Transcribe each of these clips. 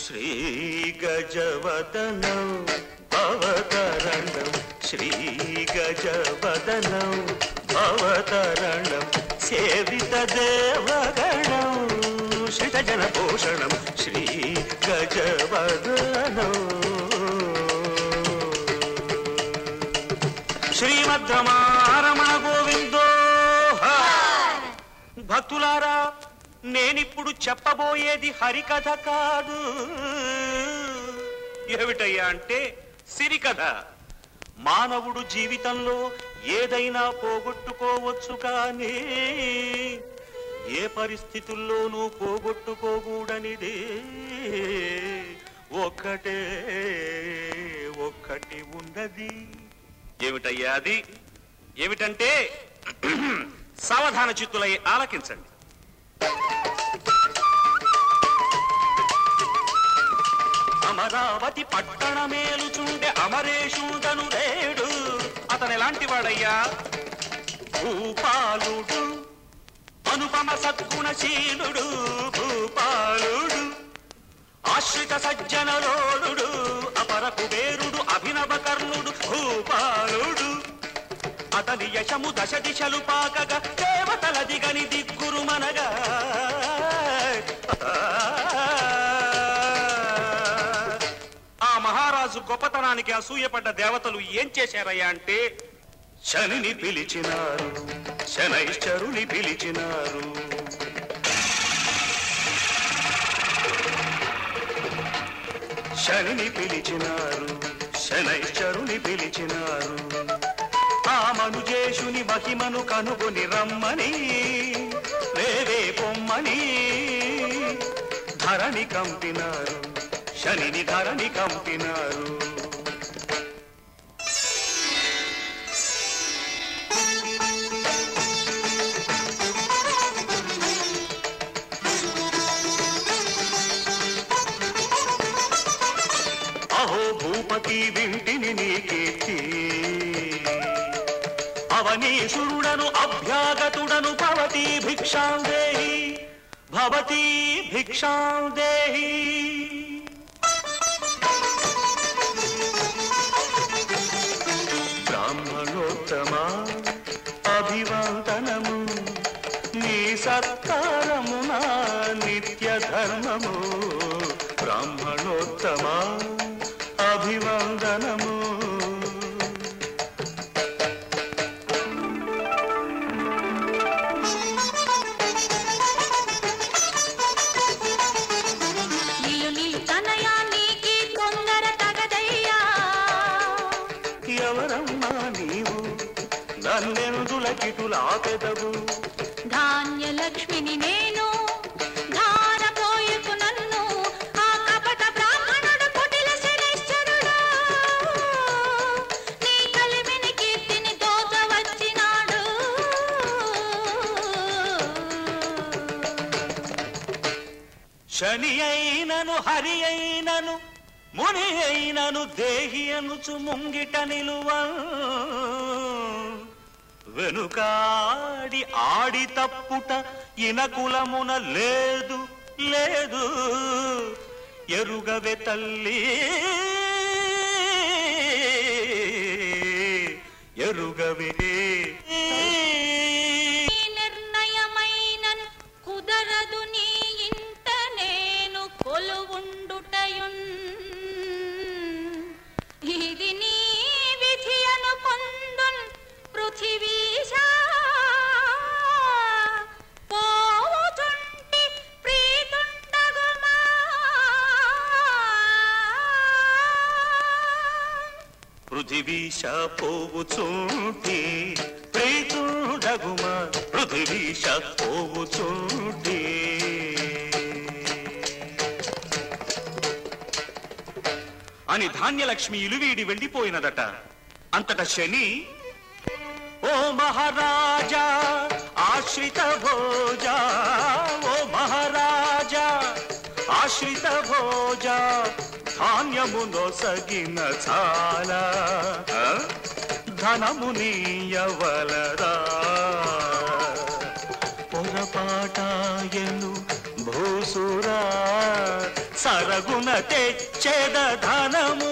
శ్రీ గజవదనం భవతరణం శ్రీ గజవదనం భవతరణం సేవిత దేవగణం శ్రితజన పోషణం శ్రీ గజవదనం శ్రీమద్రమారమణ గోవిందో భక్తులారా నేనిప్పుడు చెప్పబోయేది హరికథ కాదు ఏమిటయ్యా అంటే సిరికథ మానవుడు జీవితంలో ఏదైనా పోగొట్టుకోవచ్చు కానీ ఏ పరిస్థితుల్లోనూ పోగొట్టుకోకూడనిది ఒక్కటే ఒక్కటి ఉన్నది ఏమిటయ్యా అది ఏమిటంటే సావధాన చిత్తులై ఆలకించండి అమరావతి పట్టణమేలుచుండే అమరేషుడను రేడు అతను ఎలాంటి వాడయ్యా భూపాలుడు అనుపమ సద్గుణశీలుడు భూపాలుడు ఆశ్రిత సజ్జనలోడు అపర కుబేరుడు అభినవ కర్ణుడు భూపాలుడు అతని యశము దశ దిశలు పాకగా దేవతల దిగని దిగ్గురు మనగా ఆ మహారాజు గొప్పతనానికి అసూయపడ్డ దేవతలు ఏం చేశారయ్యా అంటే శనిని పిలిచినారు శనైశ్వరుని పిలిచినారు శనిని పిలిచినారు శనైశ్వరుని పిలిచినారు ఆ మనుజేషుని మహిమను కనుగొని రమ్మని వేవే పొమ్మని ధరణి కంపినారు శనిని ధరణి కంపినారు అహో భూపతి వింటిని నీకీర్తి అవనీసురుడను అభ్యాగతుడను భవతి భిక్షాం దేహి భవతి భిక్షాం దేహి బ్రాహ్మణోత్తమా అభివందనము నీ సత్కారము నా నిత్య ధర్మము బ్రాహ్మణోత్తమా అభివందనము నిలు నిలు తనయా నీకి తొందర తగదయ్యా ఎవరమ్మా నీవు నన్నెందులకిటులాపెదవు ధాన్యలక్ష్మిని నేను ధారపోయకు నన్ను ఆ కపట బ్రాహ్మణుడు కుటిల శనేశ్వరుడు నీ కలిమిని కీర్తిని దోచ వచ్చినాడు శని అయినను హరి అయినను ముని అయినను దేహి అనుచు ముంగిట నిలువ వెనుకాడి ఆడి తప్పుట ఇనకులమున లేదు లేదు ఎరుగవే తల్లి ఎరుగవే నీ నిర్ణయమైనన్ కుదరదు నీ ఇంట నేను కొలువుండుటయున్ ఇది నీ విధి అనుకొందున్ పృథివీశా పోవుచుంటి ప్రీతుండగుమా పృథివీశ పోవుచుంటి ప్రీతుడగుమా పృథివీశ పోవుచుంటి అని ధాన్యలక్ష్మి ఇలువీడి వెళ్ళిపోయినదట అంతట శని ఓ మహారాజా ఆశ్రిత భోజా ఓ మహారాజా ఆశ్రిత భోజా ధాన్యము నొసగిన చాలా ఆ? ధనము నీయవలరా పొరపాటాయను భూసురా సరగున తెచ్చేద ధనము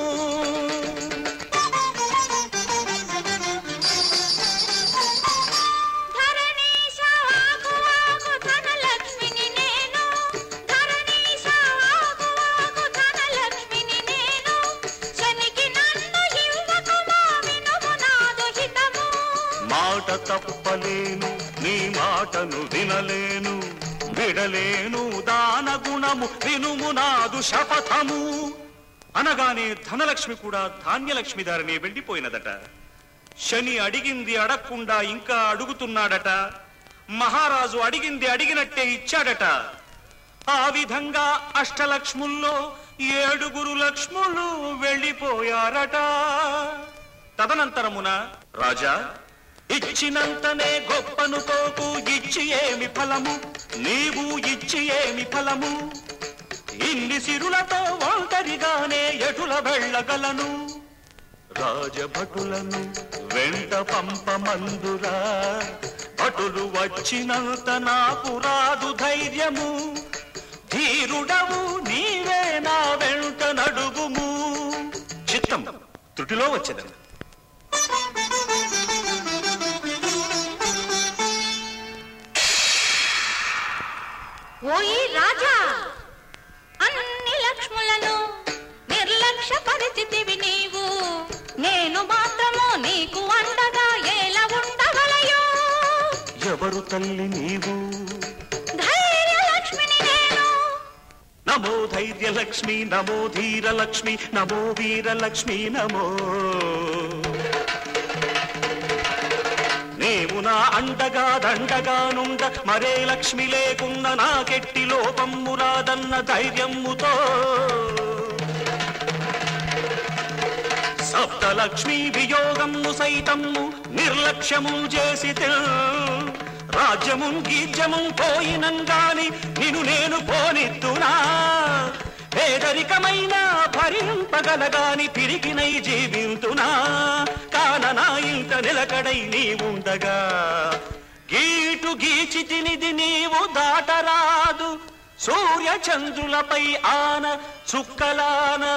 ధరణీశ వాగు వాగు ధనలక్ష్మిని నేను ధరణీశ వాగు వాగు ధనలక్ష్మిని నేను శనికి నన్ను ఇవ్వకుమా వినుము నాదు హితము మాట తప్పలేను నీ మాటను వినలేను విడలేను దాన గుణము వినుము నాదు శపథము అనగానే ధనలక్ష్మి కూడా ధాన్యలక్ష్మి దారిని వెళ్ళిపోయినదట శని అడిగింది అడగకుండా ఇంకా అడుగుతున్నాడట మహారాజు అడిగింది అడిగినట్టే ఇచ్చాడట ఆ విధంగా అష్టలక్ష్ముల్లో ఏడుగురు లక్ష్ములు వెళ్ళిపోయారట తదనంతరమున రాజా ఇచ్చినంతనే గొప్పనుకోకు ఇచ్చి ఏమి ఫలము నీవు ఇచ్చి ఏమి ఫలము ఇన్ని సిరులతో ఒంటరిగానే ఎటుల వెళ్ళగలను రాజభటులను వెంట పంపమందురా భటులు వచ్చినంత నాకు రాదు ధైర్యము ధీరుడవు నీవే నా వెంట నడుగుము చిత్తం త్రుటిలో వచ్చేదను ఓయి రాజా అన్ని లక్ష్ములను నిర్లక్ష్య పరిస్థితివి నీవు నేను మాత్రము నీకు అండగా ఎలా ఉండగలయో ఎవరు తల్లి నీవు ధైర్య లక్ష్మిని నేను నమో ధైర్యలక్ష్మి నమో ధీరలక్ష్మి నమో వీరలక్ష్మి నమో నీవు నా అండగా దండగా నుండ మరే లక్ష్మి లేకున్న నాకెట్టి లోపమ్ము రాదన్న ధైర్యముతో సప్తలక్ష్మి వియోగము సైతము నిర్లక్ష్యము చేసి రాజ్యము గీజ్యము పోయినంగాని నిన్ను నేను పోనిత్తునా పేదరికమైన భరింపగలగాని పిరికినై జీవింతునా కాన నా ఇంట నిలకడై నీ ఉండగా గీటు గీచి తినిది నీవు దాటరాదు సూర్య చంద్రులపై ఆన చుక్కలానా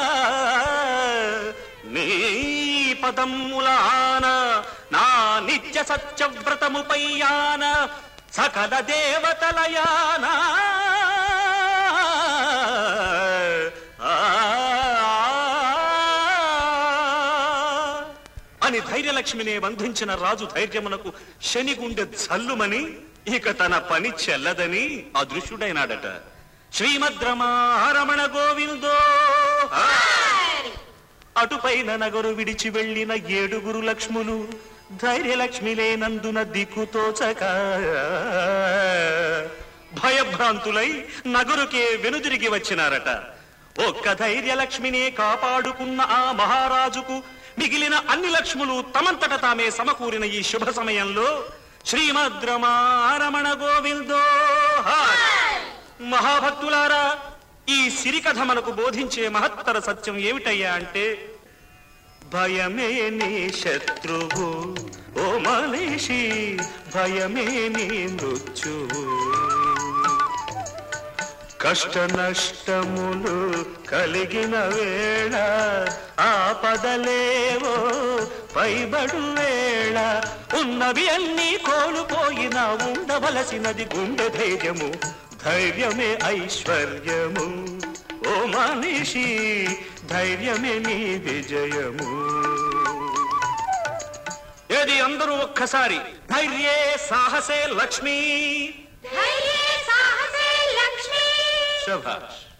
నీ పదములాన నా నిత్య సత్యవ్రతముపై యాన సకల దేవతలయానా అని ధైర్యలక్ష్మినే బంధించిన రాజు ధైర్యమునకు శని గుండె జల్లుమని ఇక తన పని చెల్లదని అదృశ్యుడైనాడట శ్రీమద్రమారమణ గోవిందో అటుపైన నగరు విడిచి వెళ్ళిన ఏడుగురు లక్ష్ములు ధైర్యలక్ష్మి లేనందున దిక్కుతోచక భయభ్రాంతులై నగరుకే వెనుదిరిగి వచ్చినారట ఒక్క ధైర్యలక్ష్మినే కాపాడుకున్న ఆ మహారాజుకు మిగిలిన అన్ని లక్ష్ములు తమంతట తామే సమకూరిన ఈ శుభ సమయంలో శ్రీమద్రమారమణ గోవిందో మహాభక్తులారా ఈ సిరికథ మనకు బోధించే మహత్తర సత్యం ఏమిటయ్యా అంటే భయమే నీ శత్రువు ఓ మనిషి భయమే నీ మృత్యువు కష్ట నష్టములు కలిగిన వేళ ఆపదలేవో పైబడు వేళ ఉన్నవి అన్నీ కోల్పోయినా ఉండవలసినది గుండె ధైర్యము ధైర్యమే ఐశ్వర్యము ఓ మనిషి ధైర్యమే నీ విజయము ఏది అందరూ ఒక్కసారి ధైర్యే సాహసే లక్ష్మీ ధైర్యే సాహసే లక్ష్మి శభాష్